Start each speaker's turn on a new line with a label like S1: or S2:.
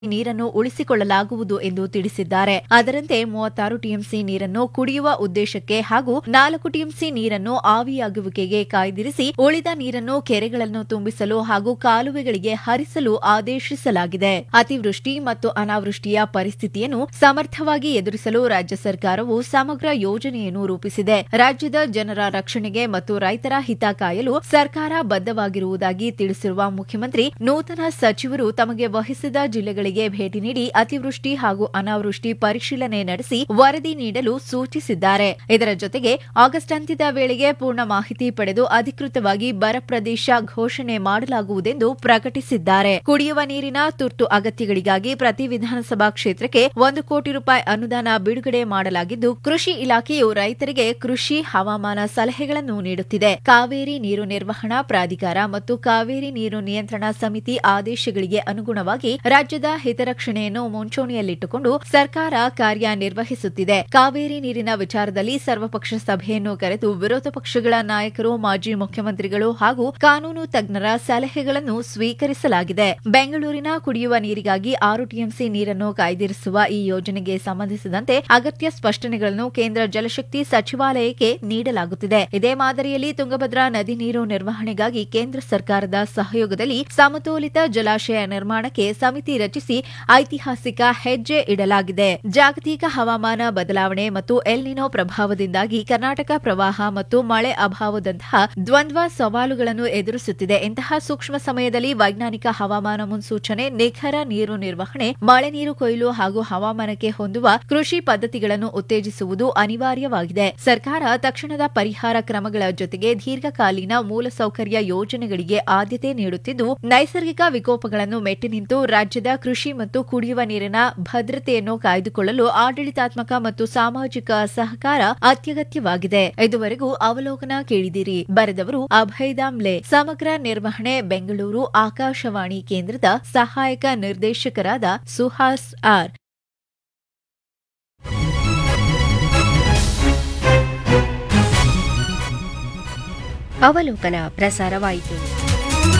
S1: ನೀರನ್ನು ಉಳಿಸಿಕೊಳ್ಳಲಾಗುವುದು ಎಂದು ತಿಳಿಸಿದ್ದಾರೆ ಅದರಂತೆ ಮೂವತ್ತಾರು ಟಿಎಂಸಿ ನೀರನ್ನು ಕುಡಿಯುವ ಉದ್ದೇಶಕ್ಕೆ ಹಾಗೂ ನಾಲ್ಕು ಟಿಎಂಸಿ ನೀರನ್ನು ಆವಿಯಾಗುವಿಕೆಗೆ ಕಾಯ್ದಿರಿಸಿ ಉಳಿದ ನೀರನ್ನು ಕೆರೆಗಳನ್ನು ತುಂಬಿಸಲು ಹಾಗೂ ಕಾಲುವೆಗಳಿಗೆ ಹರಿಸಲು ಆದೇಶಿಸಲಾಗಿದೆ ಅತಿವೃಷ್ಟಿ ಮತ್ತು ಅನಾವೃಷ್ಟಿಯ ಪರಿಸ್ಥಿತಿಯನ್ನು ಸಮರ್ಥವಾಗಿ ಎದುರಿಸಲು ರಾಜ್ಯ ಸರ್ಕಾರವು ಸಮಗ್ರ ಯೋಜನೆಯನ್ನು ರೂಪಿಸಿದೆ ರಾಜ್ಯದ ಜನರ ರಕ್ಷಣೆಗೆ ಮತ್ತು ರೈತರ ಹಿತ ಕಾಯಲು ಸರ್ಕಾರ ಬದ್ಧವಾಗಿರುವುದಾಗಿ ತಿಳಿಸಿರುವ ಮುಖ್ಯಮಂತ್ರಿ ನೂತನ ಸಚಿವರು ತಮಗೆ ವಹಿಸಿದ ಜಿಲ್ಲೆಗಳಿಗೆ ಭೇಟಿ ನೀಡಿ ಅತಿವೃಷ್ಟಿ ಹಾಗೂ ಅನಾವೃಷ್ಟಿ ಪರಿಶೀಲನೆ ನಡೆಸಿ ವರದಿ ನೀಡಲು ಸೂಚಿಸಿದ್ದಾರೆ ಇದರ ಜೊತೆಗೆ ಆಗಸ್ಟ್ ಅಂತ್ಯದ ವೇಳೆಗೆ ಪೂರ್ಣ ಮಾಹಿತಿ ಪಡೆದು ಅಧಿಕೃತವಾಗಿ ಬರ ಪ್ರದೇಶ ಘೋಷಣೆ ಮಾಡಲಾಗುವುದೆಂದು ಪ್ರಕಟಿಸಿದ್ದಾರೆ ಕುಡಿಯುವ ನೀರಿನ ತುರ್ತು ಅಗತ್ಯಗಳಿಗಾಗಿ ಪ್ರತಿ ವಿಧಾನಸಭಾ ಕ್ಷೇತ್ರಕ್ಕೆ ಒಂದು ಕೋಟಿ ರೂಪಾಯಿ ಅನುದಾನ ಬಿಡುಗಡೆ ಮಾಡಲಾಗಿದ್ದು ಕೃಷಿ ಇಲಾಖೆಯು ರೈತರಿಗೆ ಕೃಷಿ ಹವಾಮಾನ ಸಲಹೆಗಳನ್ನು ನೀಡುತ್ತಿದೆ ಕಾವೇರಿ ನೀರು ನಿರ್ವಹಣಾ ಪ್ರಾಧಿಕಾರ ಮತ್ತು ಕಾವೇರಿ ನೀರು ನಿಯಂತ್ರಣ ಸಮಿತಿ ಆದೇಶಗಳಿಗೆ ಅನುಗುಣವಾಗಿ ರಾಜ್ಯದ ಹಿತರಕ್ಷಣೆಯನ್ನು ಮುಂಚೂಣಿಯಲ್ಲಿಟ್ಟುಕೊಂಡು ಸರ್ಕಾರ ಕಾರ್ಯನಿರ್ವಹಿಸುತ್ತಿದೆ ಕಾವೇರಿ ನೀರಿನ ವಿಚಾರದಲ್ಲಿ ಸರ್ವಪಕ್ಷ ಸಭೆಯನ್ನು ಕರೆದು ವಿರೋಧ ಪಕ್ಷಗಳ ನಾಯಕರು ಮಾಜಿ ಮುಖ್ಯಮಂತ್ರಿಗಳು ಹಾಗೂ ಕಾನೂನು ತಜ್ಞರ ಸಲಹೆಗಳನ್ನು ಸ್ವೀಕರಿಸಲಾಗಿದೆ ಬೆಂಗಳೂರಿನ ಕುಡಿಯುವ ನೀರಿಗಾಗಿ ಆರು ಟಿಎಂಸಿ ನೀರನ್ನು ಕಾಯ್ದಿರಿಸುವ ಈ ಯೋಜನೆಗೆ ಸಂಬಂಧಿಸಿದಂತೆ ಅಗತ್ಯ ಸ್ಪಷ್ಟನೆಗಳನ್ನು ಕೇಂದ್ರ ಜಲಶಕ್ತಿ ಸಚಿವಾಲಯಕ್ಕೆ ನೀಡಲಾಗುತ್ತಿದೆ ಇದೇ ಮಾದರಿಯಲ್ಲಿ ತುಂಗಭದ್ರಾ ನದಿ ನೀರು ನಿರ್ವಹಣೆಗಾಗಿ ಕೇಂದ್ರ ಸರ್ಕಾರದ ಸಹಯೋಗದಲ್ಲಿ ಸಮತೋಲಿತ ಜಲಾಶಯ ನಿರ್ಮಾಣಕ್ಕೆ ಸಮಿತಿ ರಚಿಸಿ ಐತಿಹಾಸಿಕ ಹೆಜ್ಜೆ ಇಡಲಾಗಿದೆ ಜಾಗತಿಕ ಹವಾಮಾನ ಬದಲಾವಣೆ ಮತ್ತು ಎಲ್ನಿನೋ ಪ್ರಭಾವದಿಂದಾಗಿ ಕರ್ನಾಟಕ ಪ್ರವಾಹ ಮತ್ತು ಮಳೆ ಅಭಾವದಂತಹ ದ್ವಂದ್ವ ಸವಾಲುಗಳನ್ನು ಎದುರಿಸುತ್ತಿದೆ ಇಂತಹ ಸೂಕ್ಷ್ಮ ಸಮಯದಲ್ಲಿ ವೈಜ್ಞಾನಿಕ ಹವಾಮಾನ ಮುನ್ಸೂಚನೆ ನಿಖರ ನೀರು ನಿರ್ವಹಣೆ ಮಳೆ ನೀರು ಕೊಯ್ಲು ಹಾಗೂ ಹವಾಮಾನಕ್ಕೆ ಹೊಂದುವ ಕೃಷಿ ಪದ್ಧತಿಗಳನ್ನು ಉತ್ತೇಜಿಸುವುದು ಅನಿವಾರ್ಯವಾಗಿದೆ ಸರ್ಕಾರ ತಕ್ಷಣದ ಪರಿಹಾರ ಕ್ರಮಗಳ ಜೊತೆಗೆ ದೀರ್ಘಕಾಲೀನ ಮೂಲಸೌಕರ್ಯ ಯೋಜನೆಗಳಿಗೆ ಆದ್ಯತೆ ನೀಡುತ್ತಿದ್ದು ನೈಸರ್ಗಿಕ ವಿಕೋಪಗಳನ್ನು ಮೆಟ್ಟಿ ನಿಂತು ರಾಜ್ಯದ ಕೃಷಿ ಮತ್ತು ಕುಡಿಯುವ ನೀರಿನ ಭದ್ರತೆಯನ್ನು ಕಾಯ್ದುಕೊಳ್ಳಲು ಆಡಳಿತಾತ್ಮಕ ಮತ್ತು ಸಾಮಾಜಿಕ ಸಹಕಾರ ಅತ್ಯಗತ್ಯವಾಗಿದೆ ಇದುವರೆಗೂ ಅವಲೋಕನ ಕೇಳಿದಿರಿ ಬರೆದವರು ಅಭಯ್ ದಾಮ್ಲೆ ಸಮಗ್ರ ನಿರ್ವಹಣೆ ಬೆಂಗಳೂರು ಆಕಾಶವಾಣಿ ಕೇಂದ್ರದ ಸಹಾಯಕ ನಿರ್ದೇಶಕರಾದ ಸುಹಾಸ್ ಆರ್
S2: ಅವಲೋಕನ ಪ್ರಸಾರವಾಯಿತು